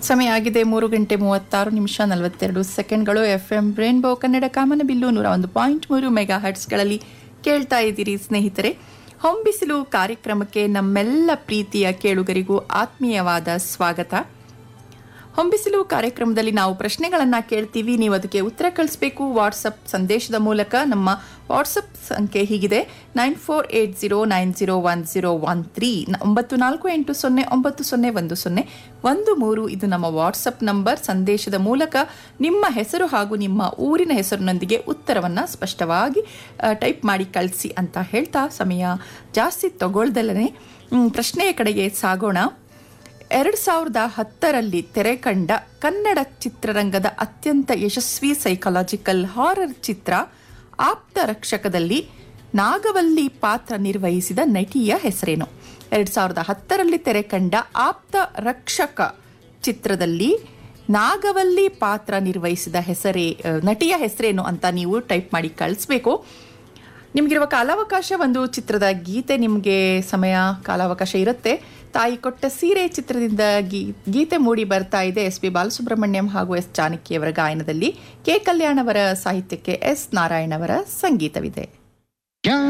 ಸಮಯ ಆಗಿದೆ ಮೂರು ಗಂಟೆ ಮೂವತ್ತಾರು ನಿಮಿಷ ನಲವತ್ತೆರಡು ಸೆಕೆಂಡ್ಗಳು ಎಫ್ ಎಂ ರೇನ್ಬೋ ಕನ್ನಡ ಕಾಮನಬಿಲ್ಲು ನೂರ ಒಂದು ಪಾಯಿಂಟ್ ಮೂರು ಮೆಗಾ ಹರ್ಟ್ಸ್ಗಳಲ್ಲಿ ಕೇಳ್ತಾ ಇದ್ದೀರಿ ಸ್ನೇಹಿತರೆ ಹೊಂಬಿಸಿಲು ಕಾರ್ಯಕ್ರಮಕ್ಕೆ ನಮ್ಮೆಲ್ಲ ಪ್ರೀತಿಯ ಕೇಳುಗರಿಗೂ ಆತ್ಮೀಯವಾದ ಸ್ವಾಗತ ಹೊಂಬಿಸಿಲು ಕಾರ್ಯಕ್ರಮದಲ್ಲಿ ನಾವು ಪ್ರಶ್ನೆಗಳನ್ನು ಕೇಳ್ತೀವಿ ನೀವು ಅದಕ್ಕೆ ಉತ್ತರ ಕಳಿಸ್ಬೇಕು ವಾಟ್ಸಪ್ ಸಂದೇಶದ ಮೂಲಕ ನಮ್ಮ ವಾಟ್ಸಪ್ ಸಂಖ್ಯೆ ಹೀಗಿದೆ nine four eight zero nine zero one zero one three ಒಂಬತ್ತು ನಾಲ್ಕು ಎಂಟು ಸೊನ್ನೆ ಒಂಬತ್ತು ಸೊನ್ನೆ ಒಂದು ಸೊನ್ನೆ ಒಂದು ಮೂರು ಇದು ನಮ್ಮ ವಾಟ್ಸಪ್ ನಂಬರ್ ಸಂದೇಶದ ಮೂಲಕ ನಿಮ್ಮ ಹೆಸರು ಹಾಗೂ ನಿಮ್ಮ ಊರಿನ ಹೆಸರಿನೊಂದಿಗೆ ಉತ್ತರವನ್ನು ಸ್ಪಷ್ಟವಾಗಿ ಟೈಪ್ ಮಾಡಿ ಕಳಿಸಿ ಅಂತ ಹೇಳ್ತಾ ಸಮಯ ಜಾಸ್ತಿ ತಗೊಳ್ದಲ್ಲೇ ಪ್ರಶ್ನೆಯ ಕಡೆಗೆ ಸಾಗೋಣ ಎರಡು ಸಾವಿರದ ಹತ್ತರಲ್ಲಿ ತೆರೆ ಕಂಡ ಕನ್ನಡ ಚಿತ್ರರಂಗದ ಅತ್ಯಂತ ಯಶಸ್ವಿ ಸೈಕಾಲಜಿಕಲ್ ಹಾರರ್ ಚಿತ್ರ ಆಪ್ತ ರಕ್ಷಕದಲ್ಲಿ ನಾಗವಲ್ಲಿ ಪಾತ್ರ ನಿರ್ವಹಿಸಿದ ನಟಿಯ ಹೆಸರೇನು ಎರಡು ಸಾವಿರದ ಹತ್ತರಲ್ಲಿ ತೆರೆ ಕಂಡ ಆಪ್ತ ರಕ್ಷಕ ಚಿತ್ರದಲ್ಲಿ ನಾಗವಲ್ಲಿ ಪಾತ್ರ ನಿರ್ವಹಿಸಿದ ಹೆಸರೇ ಅ, ನಟಿಯ ಹೆಸರೇನು ಅಂತ ನೀವು ಟೈಪ್ ಮಾಡಿ ಕಳಿಸ್ಬೇಕು ನಿಮಗಿರುವ ಕಾಲಾವಕಾಶ ಒಂದು ಚಿತ್ರದ ಗೀತೆ ನಿಮಗೆ ಸಮಯ ಕಾಲಾವಕಾಶ ಇರುತ್ತೆ ತಾಯಿ ಕೊಟ್ಟ ಸೀರೆ ಚಿತ್ರದಿಂದ ಗೀ ಗೀತೆ ಮೂಡಿ ಬರ್ತಾ ಇದೆ ಎಸ್ ಪಿ ಬಾಲಸುಬ್ರಹ್ಮಣ್ಯಂ ಹಾಗೂ ಎಸ್ ಜಾನಕಿಯವರ ಗಾಯನದಲ್ಲಿ ಕೆ ಕಲ್ಯಾಣವರ ಸಾಹಿತ್ಯಕ್ಕೆ ಎಸ್ ನಾರಾಯಣವರ ಸಂಗೀತವಿದೆ